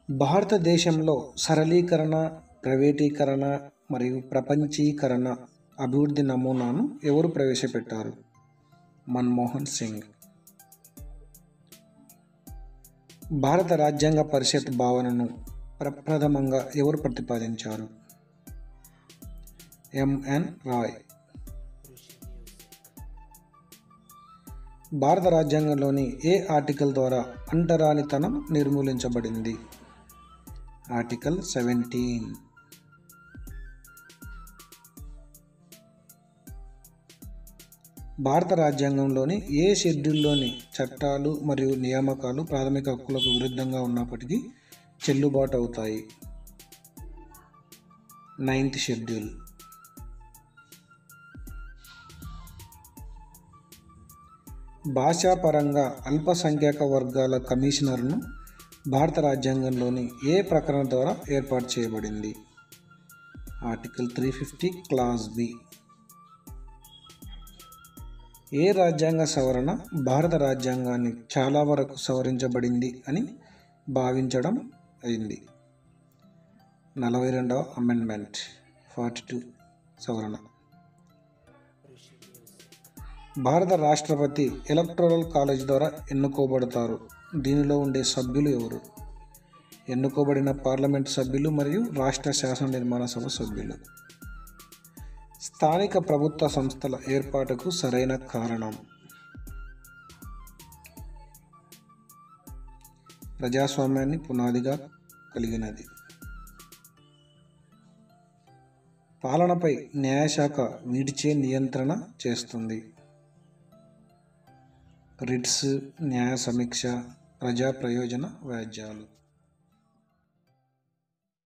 భారతదేశంలో సరళీకరణ ప్రైవేటీకరణ మరియు ప్రపంచీకరణ అభివృద్ధి నమూనాను ఎవరు ప్రవేశపెట్టారు మన్మోహన్ సింగ్ భారత రాజ్యాంగ పరిషత్ భావనను ప్రప్రథమంగా ఎవరు ప్రతిపాదించారు ఎంఎన్ రాయ్ భారత రాజ్యాంగంలోని ఏ ఆర్టికల్ ద్వారా అంటరానితనం నిర్మూలించబడింది ఆర్టికల్ సెవెంటీన్ భారత రాజ్యాంగంలోని ఏ షెడ్యూల్లోని చట్టాలు మరియు నియామకాలు ప్రాథమిక హక్కులకు విరుద్ధంగా ఉన్నప్పటికీ చెల్లుబాటు అవుతాయి నైన్త్ షెడ్యూల్ భాషాపరంగా అల్పసంఖ్యాక వర్గాల కమిషనర్ను భారత రాజ్యాంగంలోని ఏ ప్రకరణ ద్వారా ఏర్పాటు చేయబడింది article three fifty clause B A రాజ్యాంగ సవరణ భారత రాజ్యాంగాన్ని చాలా వరకు సవరించబడింది అని భావించడం అయింది నలభై రెండవ అమెండ్మెంట్ ఫార్టీ టూ సవరణ భారత రాష్ట్రపతి ఎలక్టోరల్ కాలేజ్ ద్వారా ఎన్నుకోబడతారు దీనిలో ఉండే సభ్యులు ఎవరు ఎన్నుకోబడిన పార్లమెంట్ సభ్యులు మరియు రాష్ట్ర శాసన నిర్మాణ సభ సభ్యులు స్థానిక ప్రభుత్వ సంస్థల ఏర్పాటుకు సరైన కారణం ప్రజాస్వామ్యాన్ని పునాదిగా కలిగినది పాలనపై న్యాయశాఖ వీటిచే నియంత్రణ చేస్తుంది రిట్స్ న్యాయ సమీక్ష ప్రజా ప్రయోజన వ్యాజ్యాలు